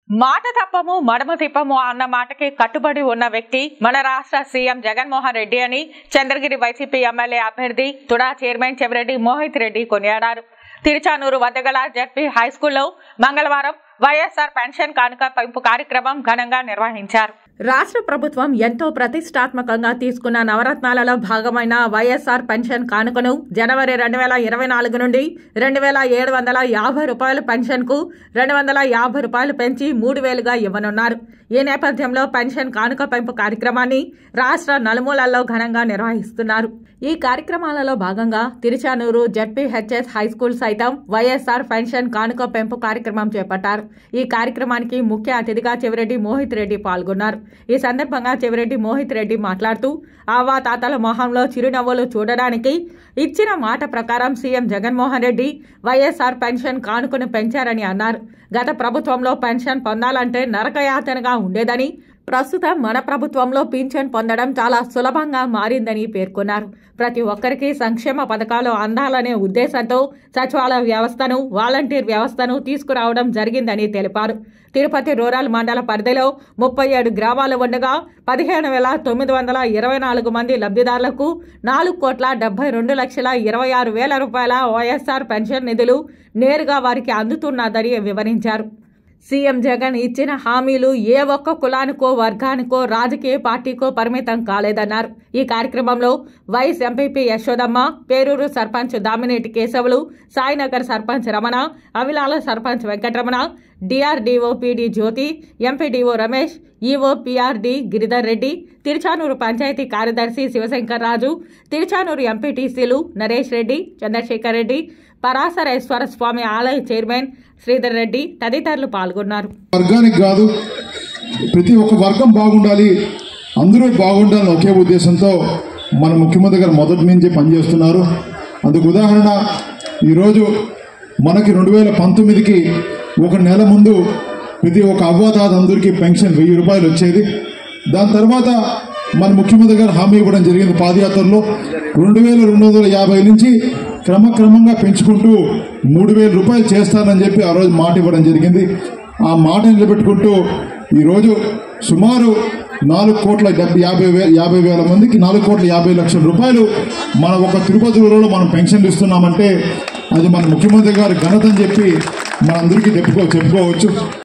మాట తప్పము మడమ తిప్పము అన్న మాటకి కట్టుబడి ఉన్న వ్యక్తి మన రాష్ట్ర సీఎం జగన్మోహన్ రెడ్డి అని చంద్రగిరి వైసీపీ ఎమ్మెల్యే అభ్యర్థి తుడా చైర్మన్ చెవిరెడ్డి మోహిత్ రెడ్డి కొనియాడారు తిరుచానూరు వద్ద గల జడ్పీ హై స్కూల్లో మంగళవారం వైఎస్ఆర్ పెన్షన్ కానుక పెంపు కార్యక్రమం ఘనంగా నిర్వహించారు రాష్ట్ర ప్రభుత్వం ఎంతో ప్రతిష్టాత్మకంగా తీసుకున్న నవరత్నాలలో భాగమైన వైఎస్ఆర్ పెన్షన్ కానుకను జనవరి రెండు వేల ఇరవై నాలుగు నుండి రెండు వేల ఏడు వందల యాభై రూపాయల పెన్షన్కు రెండు వందల యాభై రూపాయలు పెంచి మూడు వేలుగా ఇవ్వనున్నారు ఈ నేపథ్యంలో పెన్షన్ కానుక పెంపు కార్యక్రమాన్ని రాష్ట్ర నలుమూలల్లో ఘనంగా నిర్వహిస్తున్నారు ఈ కార్యక్రమాలలో భాగంగా తిరుచానూరు జడ్పీహెచ్ఎస్ హై స్కూల్ సైతం వైఎస్ఆర్ పెన్షన్ కానుక పెంపు కార్యక్రమం చేపట్టారు ఈ కార్యక్రమానికి ముఖ్య అతిథిగా చెవిరెడ్డి మోహిత్ రెడ్డి పాల్గొన్నారు ఈ సందర్భంగా చెవిరెడ్డి మోహిత్ రెడ్డి మాట్లాడుతూ ఆవా తాతల మొహంలో చిరునవ్వులు చూడడానికి ఇచ్చిన మాట ప్రకారం CM Jaganmohan Reddy YSR pension కానుకను పెంచారని అన్నారు గత ప్రభుత్వంలో పెన్షన్ పొందాలంటే నరకయాతనగా ఉండేదని ప్రస్తుతం మన ప్రభుత్వంలో పింఛన్ పొందడం చాలా సులభంగా మారిందని పేర్కొన్నారు ప్రతి ఒక్కరికి సంక్షేమ పథకాలు అందాలనే ఉద్దేశంతో సచివాలయ వ్యవస్థను వాలంటీర్ వ్యవస్థను తీసుకురావడం జరిగిందని తెలిపారు తిరుపతి రూరల్ మండల పరిధిలో ముప్పై ఏడు గ్రామాలు ఉండగా పదిహేను వేల తొమ్మిది వందల ఇరవై నాలుగు మంది లబ్ధిదారులకు నాలుగు కోట్ల డెబ్బై రెండు లక్షల ఇరవై ఆరు వేల రూపాయల వైఎస్ఆర్ పెన్షన్ నిధులు నేరుగా వారికి అందుతున్నదని వివరించారు సీఎం జగన్ ఇచ్చిన హామీలు ఏ ఒక్క కులానికో వర్గానికో రాజకీయ పార్టీకో పరిమితం కాలేదన్నారు ఈ కార్యక్రమంలో vice MPP Yashodamma Peruru sarpanch Damineti Kesavulu Sainagar sarpanch Ramana Avilala sarpanch Venkataramana DRDO PD Jyothi MPDO Ramesh EO PRD Giridhar Reddy Tiruchanur panchayat కార్యదర్శి శివశంకర్ రాజు తిరుచానూరు ఎంపీటీసీలు నరేష్ రెడ్డి చంద్రశేఖర్ రెడ్డి పరాశరేశ్వర స్వామి ఆలయ చైర్మన్ శ్రీధర్ రెడ్డి తదితరులు పాల్గొన్నారు వర్గానికి కాదు ప్రతి ఒక్క వర్గం బాగుండాలి అందరూ బాగుండాలని ఒకే ఉద్దేశంతో మన ముఖ్యమంత్రి గారు మొదటి నుంచి పనిచేస్తున్నారు అందుకు ఉదాహరణ ఈరోజు మనకి రెండు వేల పంతొమ్మిదికి ఒక నెల ముందు ప్రతి ఒక్క అవ్వాతాత అందరికీ పెన్షన్ వెయ్యి రూపాయలు వచ్చేది దాని తర్వాత మన ముఖ్యమంత్రి గారు హామీ ఇవ్వడం జరిగింది పాదయాత్రలో రెండు వేల రెండు వందల యాభై నుంచి క్రమక్రమంగా పెంచుకుంటూ మూడు వేల రూపాయలు చేస్తానని చెప్పి ఆ రోజు మాట ఇవ్వడం జరిగింది ఆ మాట నిలబెట్టుకుంటూ ఈరోజు సుమారు నాలుగు కోట్ల డెబ్బై యాభై వే యాభై వేల మందికి నాలుగు కోట్ల యాభై లక్షల రూపాయలు మన ఒక తిరుపతి ఊరిలో మనం పెన్షన్లు ఇస్తున్నామంటే అది మన ముఖ్యమంత్రి గారి ఘనత అని చెప్పి మనందరికీ చెప్పుకో చెప్పుకోవచ్చు